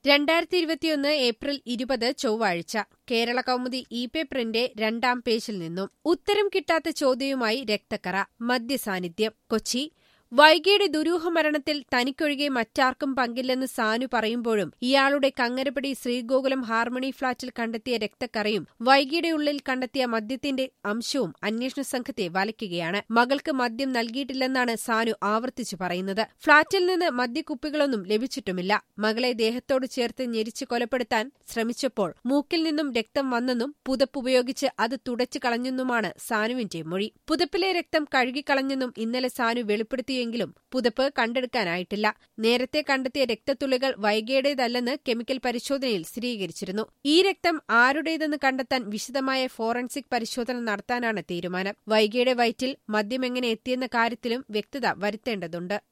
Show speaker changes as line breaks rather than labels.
രണ്ടായിരത്തി ഇരുപത്തിയൊന്ന് ഏപ്രിൽ ഇരുപത് ചൊവ്വാഴ്ച കേരള കൗമുദി ഇ പേപ്പറിന്റെ രണ്ടാം പേജിൽ നിന്നും ഉത്തരം കിട്ടാത്ത ചോദ്യവുമായി രക്തക്കറ മദ്യസാന്നിധ്യം കൊച്ചി വൈകിയുടെ ദുരൂഹ മരണത്തിൽ തനിക്കൊഴികെ മറ്റാർക്കും പങ്കില്ലെന്ന് സാനു പറയുമ്പോഴും ഇയാളുടെ കങ്ങരപ്പടി ശ്രീഗോകുലം ഹാർമണി ഫ്ളാറ്റിൽ കണ്ടെത്തിയ രക്തക്കറയും വൈകിയുടെ ഉള്ളിൽ കണ്ടെത്തിയ മദ്യത്തിന്റെ അംശവും അന്വേഷണ സംഘത്തെ വലയ്ക്കുകയാണ് മകൾക്ക് മദ്യം നൽകിയിട്ടില്ലെന്നാണ് സാനു ആവർത്തിച്ചു പറയുന്നത് ഫ്ളാറ്റിൽ നിന്ന് മദ്യക്കുപ്പികളൊന്നും ലഭിച്ചിട്ടുമില്ല മകളെ ദേഹത്തോട് ചേർത്ത് ഞെരിച്ച് കൊലപ്പെടുത്താൻ ശ്രമിച്ചപ്പോൾ മൂക്കിൽ നിന്നും രക്തം വന്നെന്നും പുതപ്പുപയോഗിച്ച് അത് തുടച്ചു കളഞ്ഞെന്നുമാണ് സാനുവിന്റെ മൊഴി പുതപ്പിലെ രക്തം കഴുകിക്കളഞ്ഞെന്നും ഇന്നലെ സാനു വെളിപ്പെടുത്തിയെങ്കിലും പുതപ്പ് കണ്ടെടുക്കാനായിട്ടില്ല നേരത്തെ കണ്ടെത്തിയ രക്തത്തുള്ളികൾ വൈകിയുടേതല്ലെന്ന് കെമിക്കൽ പരിശോധനയിൽ സ്ഥിരീകരിച്ചിരുന്നു ഈ രക്തം ആരുടേതെന്ന് കണ്ടെത്താൻ വിശദമായ ഫോറൻസിക് പരിശോധന നടത്താനാണ് തീരുമാനം വൈകിയുടെ വയറ്റിൽ മദ്യം എങ്ങനെ എത്തിയെന്ന കാര്യത്തിലും വ്യക്തത വരുത്തേണ്ടതുണ്ട്